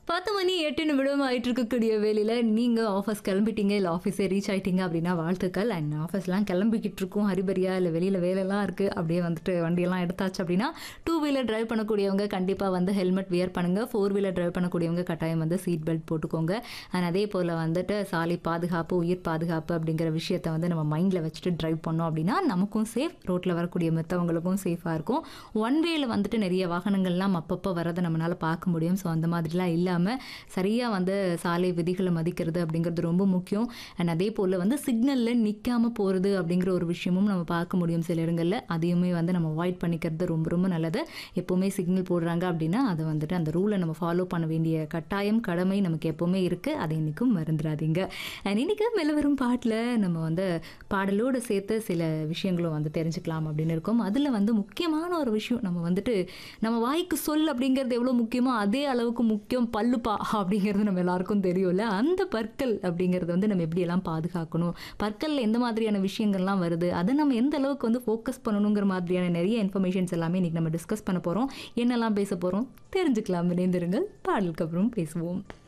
பத்து மணி எட்டு நிமிடம் ஆயிட்டு இருக்கக்கூடிய வேலையில நீங்க ஆஃபீஸ் கிளம்பிட்டீங்க இல்லை ஆஃபீஸே ரீச் ஆயிட்டீங்க அப்படின்னா வாழ்த்துக்கள் அண்ட் ஆஃபீஸ்லாம் கிளம்பிக்கிட்டு இருக்கோம் ஹரிபரியா இல்லை வெளியில் வேலைலாம் இருக்குது அப்படியே வந்துட்டு வண்டியெல்லாம் எடுத்தாச்சு அப்படின்னா டூ வீலர் டிரைவ் பண்ணக்கூடியவங்க கண்டிப்பாக வந்து ஹெல்மெட் வியர் பண்ணுங்க ஃபோர் வீலர் டிரைவ் பண்ணக்கூடியவங்க கட்டாயம் வந்து சீட் பெல்ட் போட்டுக்கோங்க அண்ட் அதே போல் வந்துட்டு சாலை பாதுகாப்பு உயிர் பாதுகாப்பு அப்படிங்கிற விஷயத்தை வந்து நம்ம மைண்டில் வச்சுட்டு டிரைவ் பண்ணோம் அப்படின்னா நமக்கும் சேஃப் ரோட்டில் வரக்கூடிய மற்றவங்களுக்கும் சேஃபாக இருக்கும் ஒன் வேல வந்துட்டு நிறைய வாகனங்கள்லாம் அப்பப்போ வரதை நம்மளால் பார்க்க முடியும் ஸோ அந்த மாதிரிலாம் இல்லாமல் சரியாக வந்து சாலை விதிகளை மதிக்கிறது அப்படிங்கிறது ரொம்ப முக்கியம் அண்ட் அதே போல் வந்து சிக்னலில் நிற்காம போகிறது அப்படிங்கிற ஒரு விஷயமும் நம்ம பார்க்க முடியும் சில இடங்களில் அதையுமே வந்து நம்ம அவாய்ட் பண்ணிக்கிறது ரொம்ப ரொம்ப நல்லது எப்போவுமே சிக்னல் போடுறாங்க அப்படின்னா அதை வந்துட்டு அந்த ரூலை நம்ம ஃபாலோ பண்ண வேண்டிய கட்டாயம் கடமை நமக்கு எப்போவுமே இருக்குது அதை இன்றைக்கும் மறந்துடாதீங்க அண்ட் இன்றைக்கி மெல்ல வரும் பாட்டில் நம்ம வந்து பாடலோடு சேர்த்து சில விஷயங்களும் வந்து தெரிஞ்சுக்கலாம் அப்படின்னு இருக்கோம் அதில் வந்து முக்கியமான ஒரு விஷயம் நம்ம வந்துட்டு நம்ம வாய்க்கு சொல் அப்படிங்கிறது எவ்வளோ முக்கியமோ அதே அளவுக்கு முக்கியம் பல்லுப்பா அப்படிங்கிறது நம்ம எல்லாருக்கும் தெரியும்ல அந்த பற்கள் அப்படிங்கிறது வந்து நம்ம எப்படியெல்லாம் பாதுகாக்கணும் பற்களில் எந்த மாதிரியான விஷயங்கள்லாம் வருது அதை நம்ம எந்த அளவுக்கு வந்து ஃபோக்கஸ் பண்ணணுங்கிற மாதிரியான நிறைய இன்ஃபர்மேஷன்ஸ் எல்லாமே இன்றைக்கி நம்ம டிஸ்கஸ் பண்ண போகிறோம் என்னெல்லாம் பேச போகிறோம் தெரிஞ்சுக்கலாம் இணைந்திருங்கள் பாடலுக்கு அப்புறம் பேசுவோம்